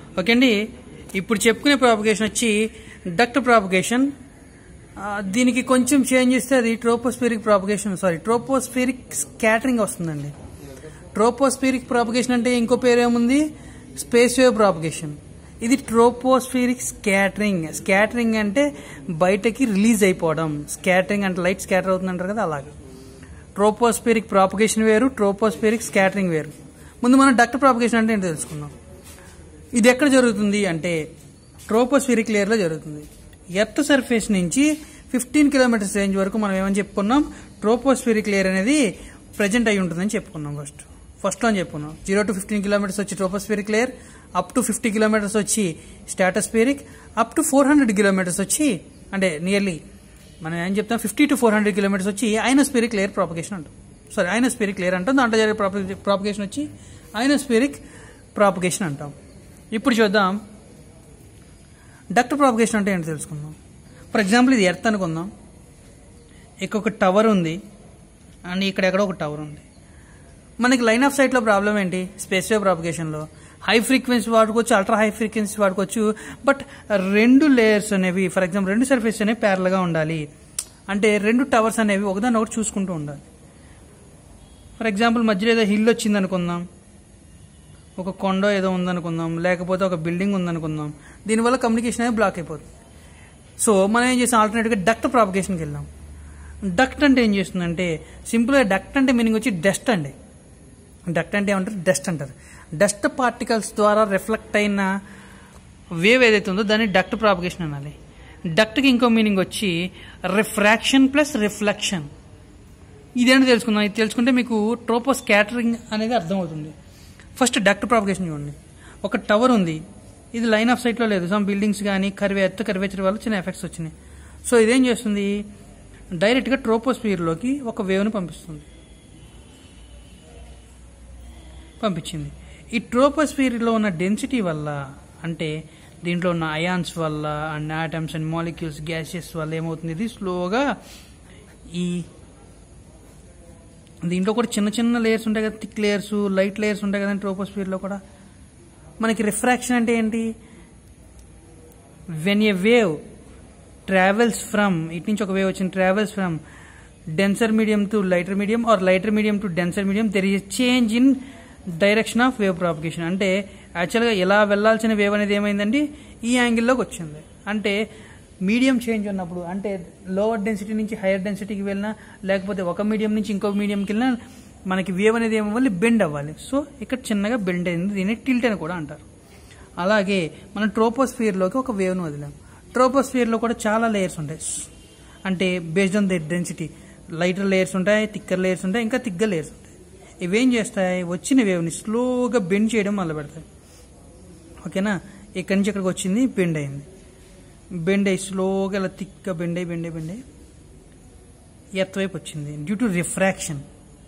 okay అండి ఇప్పుడు చెప్పుకునే ప్రాపగేషన్ వచ్చి డక్ట్ ప్రాపగేషన్ దీనికి కొంచెం చేంజ్ చేస్తే అది tropospheric propagation sorry tropospheric scattering వస్తుందండి ట్రోపోస్ఫిరిక్ ప్రాపగేషన్ అంటే ఇంకో పేరు ఏముంది స్పేస్ వేవ్ ప్రాపగేషన్ ఇది ట్రోపోస్ఫిరిక్ స్కాటరింగ్ స్కాటరింగ్ అంటే బయటకి రిలీజ్ అయిపోవడం స్కాటరింగ్ అంటే లైట్ స్కాటర్ అవుతుందంటారు కదా అలాగే ట్రోపోస్ఫిరిక్ ప్రాపగేషన్ వేరు ట్రోపోస్ఫిరిక్ స్కాటరింగ్ వేరు ముందు మనం డక్ట్ ప్రాపగేషన్ అంటే ఏంటో తెలుసుకుందాం ఇది ఎక్కడ జరుగుతుంది అంటే ట్రోపోస్ఫిరిక్ లేయర్లో జరుగుతుంది ఎర్త్ సర్ఫేస్ నుంచి ఫిఫ్టీన్ కిలోమీటర్స్ రేంజ్ వరకు మనం ఏమని చెప్పుకున్నాం ట్రోపోస్ఫిరిక్ లేయర్ అనేది ప్రజెంట్ అయి ఉంటుందని చెప్పుకున్నాం ఫస్ట్ ఫస్ట్ అని చెప్పుకున్నాం జీరో టు ఫిఫ్టీన్ కిలోమీటర్స్ వచ్చి tropospheric layer up to fifty kilometres వచ్చి stratospheric up to four hundred kilometres వచ్చి అంటే నియర్లీ మనం ఏం చెప్తాం fifty to four hundred kilometres వచ్చి ఐనోస్ఫిరిక్ లేయర్ ప్రాపగేషన్ అంటాం సారీ ఐనోస్ఫిరిక్ లేయర్ అంటాం దాంట్లో జరిగే ప్రాపగేషన్ వచ్చి ఐనోస్ఫిరిక్ ప్రాపగేషన్ అంటాం ఇప్పుడు చూద్దాం డక్ట్ ప్రాపగేషన్ అంటే ఏంటో తెలుసుకుందాం ఫర్ ఎగ్జాంపుల్ ఇది ఎర్త్ అనుకుందాం ఇక్కడ ఒక టవర్ ఉంది అండ్ ఇక్కడ ఎక్కడో ఒక టవర్ ఉంది మనకి లైన్ ఆఫ్ సైట్లో ప్రాబ్లం ఏంటి స్పేస్ వేవ్ ప్రాపగేషన్లో హై ఫ్రీక్వెన్సీ వాడుకోవచ్చు అల్ట్రా హై ఫ్రీక్వెన్సీ వాడుకోవచ్చు బట్ రెండు లేయర్స్ అనేవి ఫర్ ఎగ్జాంపుల్ రెండు సర్ఫేస్ అనేవి ప్యారల్గా ఉండాలి అంటే రెండు టవర్స్ అనేవి ఒకదాన్ని ఒకటి చూసుకుంటూ ఉండాలి ఫర్ ఎగ్జాంపుల్ మధ్యలో ఏదో హిల్ వచ్చింది అనుకుందాం ఒక కొండ ఏదో ఉందనుకుందాం లేకపోతే ఒక బిల్డింగ్ ఉందనుకుందాం దీనివల్ల కమ్యూనికేషన్ అనేది బ్లాక్ అయిపోతుంది సో మనం ఏం చేసాం ఆల్టర్నేట్గా డక్ట్ ప్రాపగేషన్కి వెళ్దాం డక్ట్ అంటే ఏం చేస్తుందంటే సింపుల్గా డక్ట్ అంటే మీనింగ్ వచ్చి డస్ట్ అండి డక్ట్ అంటే ఏమంటారు డస్ట్ అంటారు డస్ట్ పార్టికల్స్ ద్వారా రిఫ్లెక్ట్ అయిన వేవ్ ఏదైతే ఉందో దాన్ని డక్ట్ ప్రాపగేషన్ అనాలి డక్ట్కి ఇంకో మీనింగ్ వచ్చి రిఫ్రాక్షన్ ప్లస్ రిఫ్లెక్షన్ ఇదేంటి తెలుసుకుందాం ఇది తెలుసుకుంటే మీకు ట్రోపో స్కాటరింగ్ అనేది అర్థమవుతుంది ఫస్ట్ డక్ట్ ప్రాపగేషన్ చూడండి ఒక టవర్ ఉంది ఇది లైన్ ఆఫ్ సైట్లో లేదు సమ్ బిల్డింగ్స్ కానీ కర్వే ఎత్తు కర్వేచర్ వల్ల చిన్న ఎఫెక్ట్స్ వచ్చినాయి సో ఇదేం చేస్తుంది డైరెక్ట్గా ట్రోపోస్ఫియర్లోకి ఒక వేవ్ని పంపిస్తుంది పంపించింది ఈ ట్రోపోస్ఫియర్లో ఉన్న డెన్సిటీ వల్ల అంటే దీంట్లో ఉన్న అయాన్స్ వల్ల and atoms and molecules gases వల్ల ఏమవుతుంది ఇది స్లోగా ఈ దీంట్లో కూడా చిన్న చిన్న లేయర్స్ ఉంటాయి కదా థిక్ లేయర్స్ లైట్ లేయర్స్ ఉంటాయి కదండి ట్రోపోస్ఫియర్లో కూడా మనకి రిఫ్రాక్షన్ అంటే ఏంటి when a wave travels from ఇటు నుంచి ఒక వేవ్ వచ్చింది travels from denser medium to lighter medium or lighter medium to denser medium there is change in direction of wave propagation అంటే యాక్చువల్గా ఎలా వెళ్లాల్సిన వేవ్ అనేది ఏమైందండి ఈ యాంగిల్లోకి వచ్చింది అంటే మీడియం చేంజ్ ఉన్నప్పుడు అంటే లోవర్ డెన్సిటీ నుంచి హైయర్ డెన్సిటీకి వెళ్ళినా లేకపోతే ఒక మీడియం నుంచి ఇంకో మీడియంకి వెళ్ళినా మనకి వేవ్ అనేది ఏమవ్వాలి బెండ్ అవ్వాలి సో ఇక్కడ చిన్నగా బెండ్ అయింది దీన్ని టిల్ట్ అని కూడా అంటారు అలాగే మనం ట్రోపోస్ఫియర్లోకి ఒక వేవ్ను వదిలాం ట్రోపోస్ఫియర్లో కూడా చాలా లేయర్స్ ఉంటాయి అంటే based on the density lighter layers ఉంటాయి థిక్కర్ లేయర్స్ ఉంటాయి ఇంకా థిగ్గర్ లేయర్స్ ఉంటాయి ఇవేం చేస్తాయి వచ్చిన వేవ్ని స్లోగా బెండ్ చేయడం మొదలు పెడతాయి ఓకేనా ఇక్కడి నుంచి ఇక్కడికి వచ్చింది బెండ్ అయింది బెండ్ అయ్యి స్లోగా ఇలా థిక్గా బెండ్ అయ్యి బెండ్ అయ్యి బెండ్ అయ్యి ఎర్త్ వైపు వచ్చింది డ్యూ టు రిఫ్రాక్షన్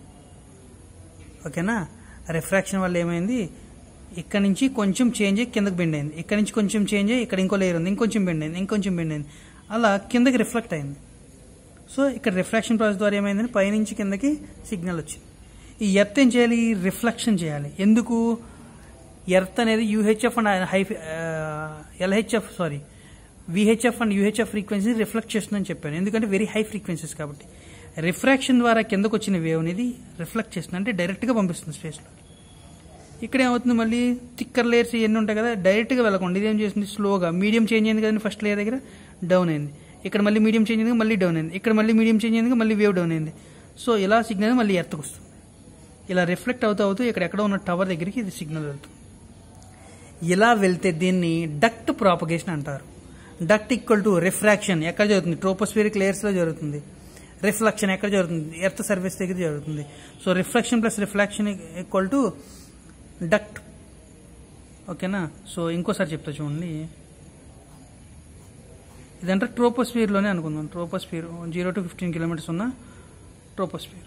ఓకేనా రిఫ్రాక్షన్ వల్ల ఏమైంది ఇక్కడ నుంచి కొంచెం చేంజ్ అయ్యి కిందకి బెండ్ అయింది ఇక్కడ నుంచి కొంచెం చేంజ్ అయ్యి ఇక్కడ ఇంకో లేయర్ ఉంది ఇంకొంచెం బెండ్ అయింది ఇంకొంచెం బెండ్ అయింది అలా కిందకి రిఫ్లెక్ట్ అయింది సో ఇక్కడ రిఫ్రాక్షన్ ప్రాసెస్ ద్వారా ఏమైందని పైనుంచి కిందకి సిగ్నల్ వచ్చింది ఈ ఎర్త్ ఏం చేయాలి రిఫ్లెక్షన్ చేయాలి ఎందుకు ఎర్త్ అనేది UHF and high LHF sorry VHF and UHF frequency reflect చేస్తుందని చెప్పాను ఎందుకంటే వెరీ హై ఫ్రీక్వెన్సీస్ కాబట్టి రిఫ్రాక్షన్ ద్వారా కిందకు వచ్చిన వేవ్ అనేది రిఫ్లెక్ట్ చేస్తుంది అంటే డైరెక్ట్గా పంపిస్తుంది స్పేస్లో ఇక్కడ ఏమవుతుంది మళ్ళీ థిక్కర్ లేయర్స్ ఇవన్నీ ఉంటాయి కదా డైరెక్ట్గా వెళ్ళకుండా ఇదేం చేస్తుంది స్లోగా మీడియం చేంజ్ అయింది కదండి ఫస్ట్ లేయర్ దగ్గర డౌన్ అయింది ఇక్కడ మళ్ళీ మీడియం చేంజ్ అయింది మళ్ళీ డౌన్ అయింది ఇక్కడ మళ్ళీ మీడియం చేంజ్ అయింది మళ్ళీ వేవ్ డౌన్ అయింది సో ఇలా సిగ్నల్ మళ్ళీ ఎర్త్కి వస్తుంది ఇలా రిఫ్లెక్ట్ అవుతూ అవుతూ ఇక్కడ ఎక్కడ ఉన్న టవర్ దగ్గరికి ఇది సిగ్నల్ వెళ్తుంది ఇలా వెళ్తే దీన్ని డక్ట్ ప్రాపగేషన్ అంటారు డక్ట్ ఈక్వల్ టు రిఫ్రాక్షన్ ఎక్కడ జరుగుతుంది ట్రోపోస్ఫిరిక్ లేయర్స్లో జరుగుతుంది రిఫ్లెక్షన్ ఎక్కడ జరుగుతుంది ఎర్త్ సర్ఫేస్ దగ్గర జరుగుతుంది so reflection plus reflection equal to duct ఓకేనా సో ఇంకోసారి చెప్తా చూడండి ఇదంటే ట్రోపోస్ఫియర్లోనే అనుకుందాం troposphere zero to fifteen kilometres ఉన్న ట్రోపోస్ఫియర్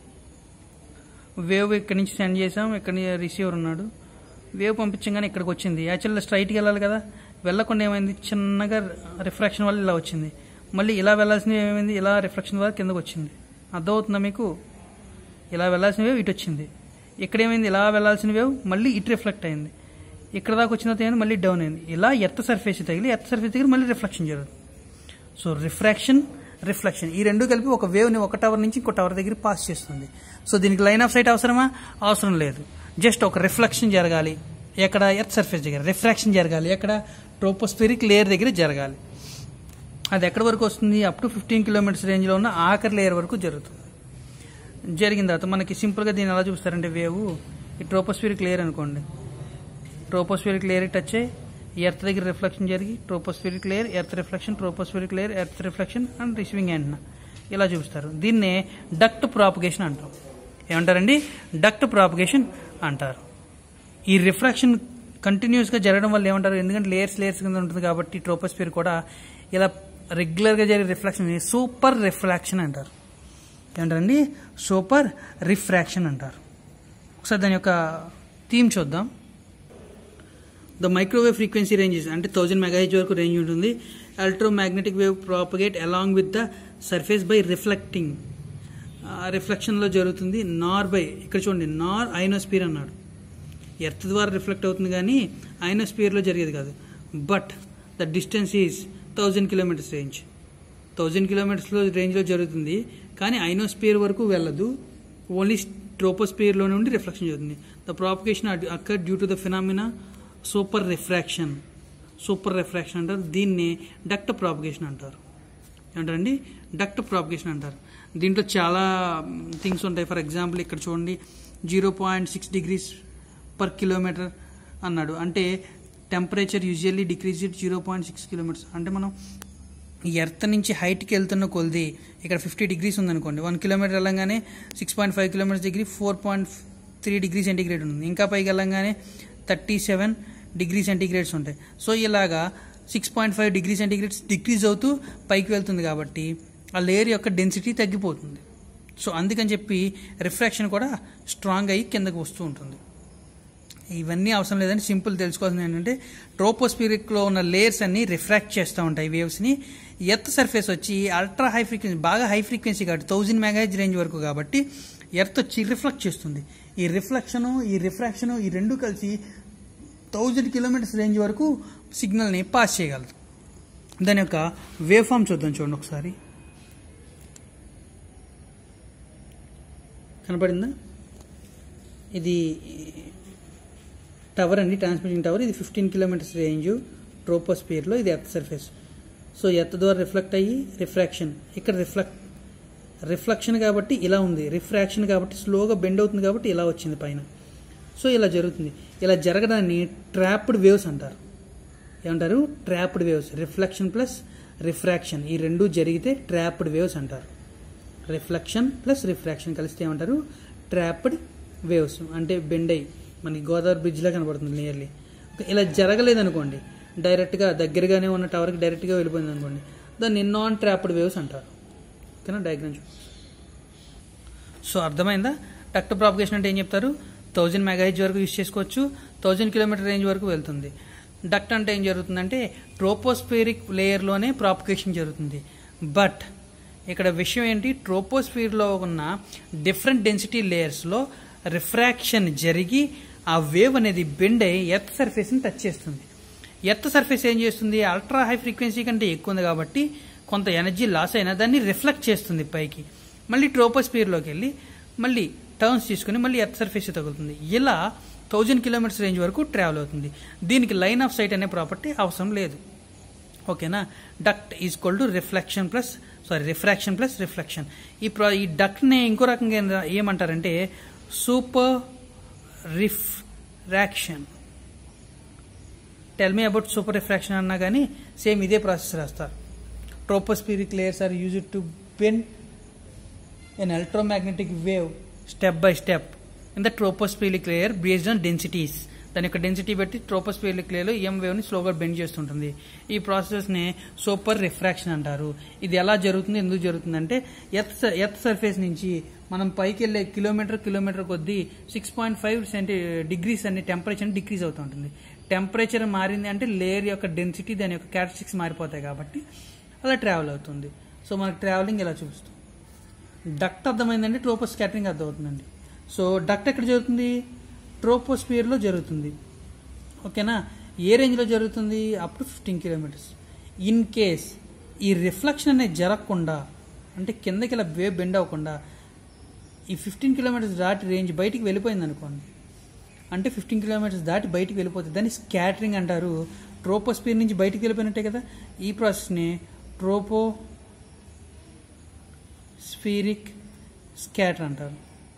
వేవ్ ఇక్కడి నుంచి సెండ్ చేసాం ఇక్కడ రిసీవర్ ఉన్నాడు వేవ్ పంపించగానే ఇక్కడికి వచ్చింది యాక్చువల్గా స్ట్రైట్కి వెళ్ళాలి కదా వెళ్ళకుండా ఏమైంది చిన్నగా రిఫ్రాక్షన్ వల్ల ఇలా వచ్చింది మళ్ళీ ఇలా వెళ్ళాల్సిన ఏమైంది ఇలా రిఫ్లెక్షన్ వల్ల కిందకు వచ్చింది అర్థమవుతుందా మీకు ఇలా వెళ్ళాల్సిన వేవ్ ఇటు వచ్చింది ఇక్కడ ఏమైంది ఇలా వెళ్ళాల్సిన వేవ్ మళ్ళీ ఇటు రిఫ్లెక్ట్ అయింది ఇక్కడ దాకా వచ్చిన తర్వాత మళ్ళీ డౌన్ అయింది ఇలా ఎర్త్ సర్ఫేస్ తగిలి ఎర్త్ సర్ఫేస్ దగ్గర మళ్ళీ రిఫ్లెక్షన్ జరుగుతుంది సో రిఫ్రాక్షన్ రిఫ్లెక్షన్ ఈ రెండు కలిపి ఒక వేవ్ని ఒక టవర్ నుంచి ఇంకో టవర్ దగ్గర పాస్ చేస్తుంది సో దీనికి లైన్ ఆఫ్ సైట్ అవసరమా అవసరం లేదు జస్ట్ ఒక రిఫ్లెక్షన్ జరగాలి ఎక్కడ ఎర్త్ సర్ఫేస్ దగ్గర రిఫ్రాక్షన్ జరగాలి ఎక్కడ ట్రోపోస్ఫిరిక్ లేయర్ దగ్గర జరగాలి అది ఎక్కడి వరకు వస్తుంది అప్ టు ఫిఫ్టీన్ కిలోమీటర్స్ రేంజ్లో ఉన్న ఆఖరి లేయర్ వరకు జరుగుతుంది జరిగిన తర్వాత మనకి సింపుల్గా దీన్ని ఎలా చూపిస్తారంటే వేవ్ ఈ ట్రోపోస్ఫిరిక్ లేయర్ అనుకోండి ట్రోపోస్ఫిరిక్ లేయర్ టచ్ అయ్యి ఎర్త్ దగ్గర రిఫ్లెక్షన్ జరిగి tropospheric layer earth reflection tropospheric layer earth reflection and receiving antenna ఇలా చూపిస్తారు దీన్నే డక్ట్ ప్రాపగేషన్ అంటాం ఏమంటారండి డక్ట్ ప్రాపగేషన్ అంటారు ఈ రిఫ్రాక్షన్ కంటిన్యూస్గా జరగడం వల్ల ఏమంటారు ఎందుకంటే లేయర్స్ లేయర్స్ కింద ఉంటుంది కాబట్టి ట్రోపోస్ఫియర్ కూడా ఇలా రెగ్యులర్గా జరిగే రిఫ్లెక్షన్ సూపర్ రిఫ్రాక్షన్ అంటారు ఏమంటారండి సూపర్ రిఫ్రాక్షన్ అంటారు ఒకసారి దాని యొక్క థీమ్ చూద్దాం ద మైక్రోవేవ్ ఫ్రీక్వెన్సీ రేంజెస్ అంటే థౌజండ్ మెగాహెచ్ వరకు రేంజ్ ఉంటుంది electromagnetic wave propagate along with the surface by reflecting రిఫ్లెక్షన్లో జరుగుతుంది నార్ బై ఇక్కడ చూడండి నార్ ఐనోస్పియర్ అన్నాడు ఎర్త్ ద్వారా రిఫ్లెక్ట్ అవుతుంది కానీ ఐనోస్పియర్లో జరిగేది కాదు but the distance is thousand kilometres range thousand కిలోమీటర్స్లో రేంజ్లో జరుగుతుంది కానీ ఐనోస్పియర్ వరకు వెళ్ళదు ఓన్లీ ట్రోపోస్పియర్లో నుండి రిఫ్లెక్షన్ జరుగుతుంది the propagation occur due to the phenomena super refraction super refraction అంటారు దీన్ని డక్ట్ ప్రాపగేషన్ అంటారు ఏమంటారండి డక్ట్ ప్రాపగేషన్ అంటారు దీంట్లో చాలా థింగ్స్ ఉంటాయి ఫర్ ఎగ్జాంపుల్ ఇక్కడ చూడండి zero point six degrees per kilometre అన్నాడు అంటే temperature usually decrease zero point six kilometres అంటే మనం ఎర్త్ నుంచి హైట్కి వెళ్తున్న కొలిది ఇక్కడ ఫిఫ్టీ డిగ్రీస్ ఉందనుకోండి వన్ కిలోమీటర్ వెళ్ళంగానే six point five kilometres degree four point three degree centigrade ఉంది ఇంకా పైకి వెళ్ళంగానే థర్టీ సెవెన్ డిగ్రీ సెంటీగ్రేడ్స్ ఉంటాయి సో ఇలాగా six point five degree centigrades decrease అవుతూ పైకి వెళ్తుంది కాబట్టి ఆ లేయర్ యొక్క డెన్సిటీ తగ్గిపోతుంది సో అందుకని చెప్పి రిఫ్రాక్షన్ కూడా స్ట్రాంగ్ అయ్యి కిందకు వస్తూ ఉంటుంది ఇవన్నీ అవసరం లేదని సింపుల్ తెలుసుకోవాల్సింది ఏంటంటే ట్రోపోస్పిరిక్లో ఉన్న లేయర్స్ అన్ని రిఫ్రాక్ట్ చేస్తూ ఉంటాయి వేవ్స్ని ఎర్త్ సర్ఫేస్ వచ్చి అల్ట్రా హై ఫ్రీక్వెన్సీ బాగా హై ఫ్రీక్వెన్సీ కాబట్టి థౌజండ్ మెగాహెజ్ రేంజ్ వరకు కాబట్టి ఎర్త్ వచ్చి రిఫ్లెక్ట్ చేస్తుంది ఈ రిఫ్లెక్షను ఈ రిఫ్రాక్షను ఈ రెండు కలిసి థౌజండ్ కిలోమీటర్స్ రేంజ్ వరకు సిగ్నల్ని పాస్ చేయగలదు దాని యొక్క వేవ్ ఫామ్ చూద్దాం చూడండి ఒకసారి కనపడిందా ఇది టవర్ అండి ట్రాన్స్మిటింగ్ టవర్ ఇది ఫిఫ్టీన్ కిలోమీటర్స్ రేంజ్ ట్రోపోస్పియర్లో ఇది ఎర్త్ సర్ఫేస్ సో ఎర్త్ ద్వారా రిఫ్లెక్ట్ అయ్యి రిఫ్రాక్షన్ ఇక్కడ రిఫ్లెక్ట్ రిఫ్లెక్షన్ కాబట్టి ఇలా ఉంది రిఫ్రాక్షన్ కాబట్టి స్లోగా బెండ్ అవుతుంది కాబట్టి ఇలా వచ్చింది పైన సో ఇలా జరుగుతుంది ఇలా జరగడాన్ని ట్రాప్డ్ వేవ్స్ అంటారు ఏమంటారు trapped waves reflection plus refraction ఈ రెండు జరిగితే ట్రాప్డ్ వేవ్స్ అంటారు రిఫ్లెక్షన్ ప్లస్ రిఫ్రాక్షన్ కలిస్తే ఏమంటారు ట్రాప్డ్ వేవ్స్ అంటే బెండ్ అయ్యి మనకి గోదావరి బ్రిడ్జ్లా కనబడుతుంది నియర్లీ ఇలా జరగలేదు అనుకోండి డైరెక్ట్గా దగ్గరగానే ఉన్న టవర్కి డైరెక్ట్గా వెళ్ళిపోయింది అనుకోండి దాన్ని నాన్ ట్రాప్డ్ వేవ్స్ అంటారు ఓకేనా డయాగ్రామ్ చూ సో అర్థమైందా డక్ట్ ప్రాపగేషన్ అంటే ఏం చెప్తారు థౌజండ్ మెగాహెజ్ వరకు యూస్ చేసుకోవచ్చు థౌజండ్ కిలోమీటర్ రేంజ్ వరకు వెళ్తుంది డక్ట్ అంటే ఏం జరుగుతుందంటే ట్రోపోస్ఫిరిక్ లేయర్లోనే ప్రాపగేషన్ జరుగుతుంది బట్ ఇక్కడ విషయం ఏంటి ట్రోపోస్ఫియర్లో ఉన్న డిఫరెంట్ డెన్సిటీ లేయర్స్లో రిఫ్రాక్షన్ జరిగి ఆ వేవ్ అనేది బెండ్ అయ్యి ఎర్త్ సర్ఫేస్ని టచ్ చేస్తుంది ఎర్త్ సర్ఫేస్ ఏం చేస్తుంది అల్ట్రా హై ఫ్రీక్వెన్సీ కంటే ఎక్కువ ఉంది కాబట్టి కొంత ఎనర్జీ లాస్ అయినా దాన్ని రిఫ్లెక్ట్ చేస్తుంది పైకి మళ్ళీ ట్రోపోస్ఫియర్లోకి వెళ్ళి మళ్ళీ టర్న్స్ తీసుకుని మళ్ళీ ఎర్త్ సర్ఫేస్ తగులుతుంది ఇలా థౌజండ్ కిలోమీటర్స్ రేంజ్ వరకు ట్రావెల్ అవుతుంది దీనికి లైన్ ఆఫ్ సైట్ అనే ప్రాపర్టీ అవసరం లేదు ఓకేనా duct is equal to reflection plus sorry refraction plus reflection ఈ ప్రా ఈ డక్ట్ని ఇంకో రకంగా ఏం- ఏమంటారంటే super refraction tell me about super refraction అన్నా కానీ సేమ్ ఇదే ప్రాసెస్ రాస్తారు tropospheric layers are use to bend an electromagnetic wave step by step in the tropospheric layer based on densities దాని యొక్క డెన్సిటీ బట్టి ట్రోపోస్ఫియరిక్ లేయర్లో ఎం వేవ్ని స్లోగా బెండ్ చేస్తుంటుంది ఈ ప్రాసెస్ని సూపర్ రిఫ్రాక్షన్ అంటారు ఇది ఎలా జరుగుతుంది ఎందుకు జరుగుతుంది అంటే ఎర్త్ ఎర్త్ సర్ఫేస్ నుంచి మనం పైకి వెళ్ళే కిలోమీటర్ కిలోమీటర్ కొద్దీ six point five centi degrees అనే టెంపరేచర్ డిక్రీజ్ అవుతూ ఉంటుంది టెంపరేచర్ మారింది అంటే లేయర్ యొక్క డెన్సిటీ దాని యొక్క క్యారెక్టరిస్టిక్స్ మారిపోతాయి కాబట్టి అలా ట్రావెల్ అవుతుంది సో మనకి ట్రావెలింగ్ ఇలా చూపిస్తుంది డక్ట్ అర్థమైందండి ట్రోపోస్ స్కాటరింగ్ అర్థమవుతుందండి సో డక్ట్ ఎక్కడ జరుగుతుంది ట్రోపోస్పియర్లో జరుగుతుంది ఓకేనా ఏ రేంజ్లో జరుగుతుంది up to fifteen kilometres in case ఈ రిఫ్లెక్షన్ అనేది జరగకుండా అంటే కిందకి ఇలా వేవ్ బెండ్ అవ్వకుండా ఈ ఫిఫ్టీన్ కిలోమీటర్స్ దాటి రేంజ్ బయటికి వెళ్ళిపోయింది అనుకోండి అంటే ఫిఫ్టీన్ కిలోమీటర్స్ దాటి బయటికి వెళ్ళిపోతుంది దాన్ని స్కాటరింగ్ అంటారు ట్రోపోస్పియర్ నుంచి బయటికి వెళ్ళిపోయినట్టే కదా ఈ ప్రాసెస్ని ట్రోపో స్ఫీరిక్ స్కాటర్ అంటారు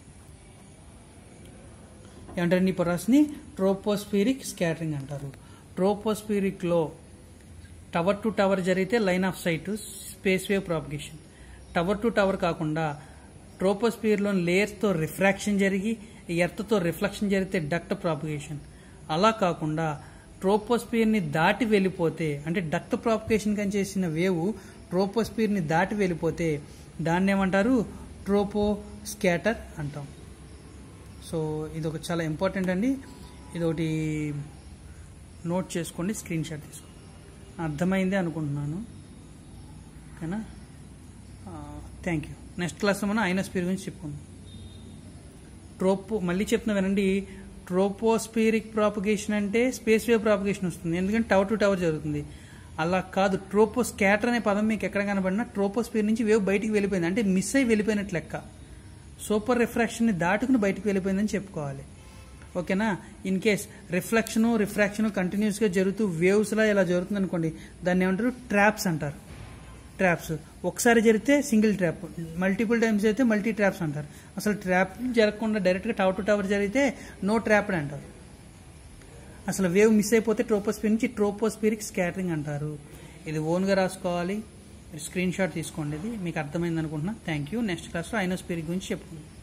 ఏమంటారు ఈ ప్రాసెస్ని ట్రోపోస్ఫిరిక్ స్కాటరింగ్ అంటారు ట్రోపోస్ఫిరిక్లో టవర్ టు టవర్ జరిగితే line of sight space wave propagation tower to tower కాకుండా ట్రోపోస్ఫియర్లోని లేయర్స్తో రిఫ్రాక్షన్ జరిగి ఎర్త్తో రిఫ్లెక్షన్ జరిగితే డక్ట్ ప్రాపగేషన్ అలా కాకుండా ట్రోపోస్ఫియర్ని దాటి వెళ్ళిపోతే అంటే డక్ట్ ప్రాపగేషన్ కని చేసిన వేవ్ ట్రోపోస్ఫియర్ని దాటి వెళ్ళిపోతే దాన్ని ఏమంటారు ట్రోపో స్కాటర్ అంటాం సో ఇది ఒక చాలా ఇంపార్టెంట్ అండి ఇది ఒకటి నోట్ చేసుకోండి స్క్రీన్ షాట్ తీసుకోండి అర్థమైంది అనుకుంటున్నాను ఓకేనా థ్యాంక్ యూ నెక్స్ట్ క్లాస్లో మనం ఐనోస్పియర్ గురించి చెప్పుకుందాం ట్రోపో మళ్ళీ చెప్తున్నా వినండి ట్రోపోస్పియరిక్ ప్రాపగేషన్ అంటే స్పేస్ వేవ్ ప్రాపగేషన్ వస్తుంది ఎందుకంటే టవర్ టు టవర్ జరుగుతుంది అలా కాదు ట్రోపో స్కాటర్ అనే పదం మీకు ఎక్కడ కనబడినా ట్రోపోస్పియర్ నుంచి వేవ్ బయటికి వెళ్ళిపోయింది అంటే మిస్ అయి వెళ్ళిపోయినట్లు లెక్క సూపర్ రిఫ్రాక్షన్ని దాటుకుని బయటకు వెళ్ళిపోయిందని చెప్పుకోవాలి ఓకేనా ఇన్ కేస్ రిఫ్లెక్షను రిఫ్రాక్షన్ కంటిన్యూస్గా జరుగుతూ వేవ్స్లా ఇలా జరుగుతుంది అనుకోండి దాన్ని ఏమంటారు ట్రాప్స్ అంటారు ట్రాప్స్ ఒకసారి జరిగితే సింగిల్ ట్రాప్ మల్టిపుల్ టైమ్స్ అయితే మల్టీ ట్రాప్స్ అంటారు అసలు ట్రాప్ జరగకుండా డైరెక్ట్గా టవర్ టు టవర్ జరిగితే నో ట్రాప్ అని అంటారు అసలు వేవ్ మిస్ అయిపోతే ట్రోపోస్పియర్ నుంచి ట్రోపోస్పియరిక్ స్కాటరింగ్ అంటారు ఇది ఓన్గా రాసుకోవాలి స్క్రీన్ షాట్ తీసుకోండి ఇది మీకు అర్థమైంది అనుకుంటున్నా థ్యాంక్ యూ నెక్స్ట్ క్లాస్లో ఐనోస్పియరిక్ గురించి చెప్పుకుందాం